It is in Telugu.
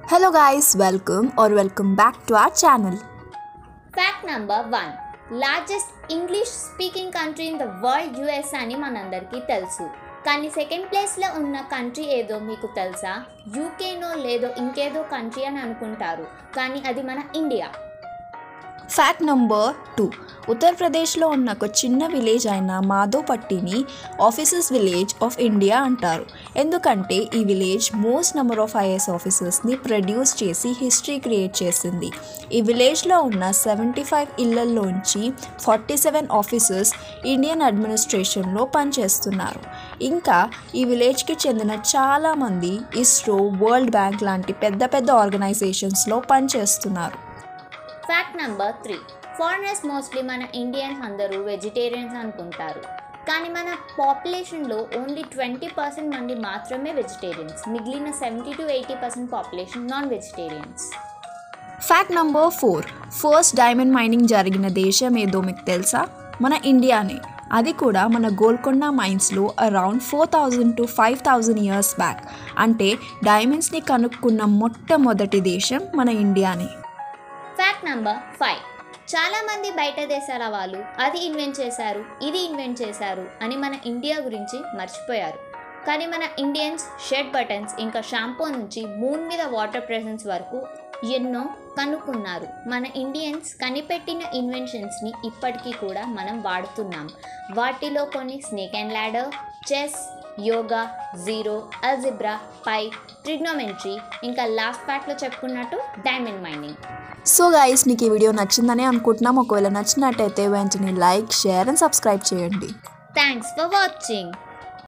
Hello guys, welcome or welcome back to our channel. Fact number one largest English speaking country in the world US అని మనందరికీ తెలుసు కానీ సెకండ్ ప్లేస్లో ఉన్న కంట్రీ ఏదో మీకు తెలుసా యూకేనో లేదో ఇంకేదో కంట్రీ అని అనుకుంటారు కానీ అది మన ఇండియా ఫ్యాక్ట్ నంబర్ టూ ఉత్తరప్రదేశ్లో ఉన్న ఒక చిన్న విలేజ్ అయిన మాధోపట్టిని ఆఫీసర్స్ విలేజ్ ఆఫ్ ఇండియా అంటారు ఎందుకంటే ఈ village most number of IAS ఆఫీసర్స్ని ప్రొడ్యూస్ చేసి హిస్టరీ క్రియేట్ చేసింది ఈ విలేజ్లో ఉన్న సెవెంటీ ఫైవ్ ఇళ్లలోంచి ఫార్టీ సెవెన్ ఆఫీసర్స్ ఇండియన్ అడ్మినిస్ట్రేషన్లో పనిచేస్తున్నారు ఇంకా ఈ విలేజ్కి చెందిన చాలామంది ఇస్రో వరల్డ్ బ్యాంక్ లాంటి పెద్ద పెద్ద ఆర్గనైజేషన్స్లో పనిచేస్తున్నారు fact number three foreigners mostly మన ఇండియన్స్ అందరూ వెజిటేరియన్స్ అనుకుంటారు కానీ మన పాపులేషన్లో ఓన్లీ ట్వంటీ పర్సెంట్ మంది మాత్రమే వెజిటేరియన్స్ మిగిలిన seventy to eighty percent population non vegetarians fact number four first diamond mining జరిగిన దేశం ఏదో మీకు తెలుసా మన ఇండియానే అది కూడా మన గోల్కొండ మైన్స్లో around four thousand to five thousand years back అంటే డైమండ్స్ని కనుక్కున్న మొట్టమొదటి దేశం మన ఇండియానే ఫ్యాక్ట్ నంబర్ ఫైవ్ చాలామంది బయట దేశాల వాళ్ళు అది ఇన్వెంట్ చేశారు ఇది ఇన్వెంట్ చేశారు అని మన ఇండియా గురించి మర్చిపోయారు కానీ మన ఇండియన్స్ షెడ్ బటన్స్ ఇంకా షాంపూ నుంచి మూన్ మీద వాటర్ ప్రెసెన్స్ వరకు ఎన్నో కనుక్కున్నారు మన ఇండియన్స్ కనిపెట్టిన ఇన్వెన్షన్స్ని ఇప్పటికీ కూడా మనం వాడుతున్నాం వాటిలో కొన్ని snake and ladder chess yoga zero algebra pi trigonometry ఇంకా లాస్ట్ ఫ్యాక్ట్లో చెప్పుకున్నట్టు డైమండ్ మైనింగ్ సో గైస్ మీకు ఈ వీడియో నచ్చిందని అనుకుంటున్నాం ఒకవేళ నచ్చినట్టయితే వెంటనే లైక్ షేర్ అండ్ సబ్స్క్రైబ్ చేయండి Thanks for watching.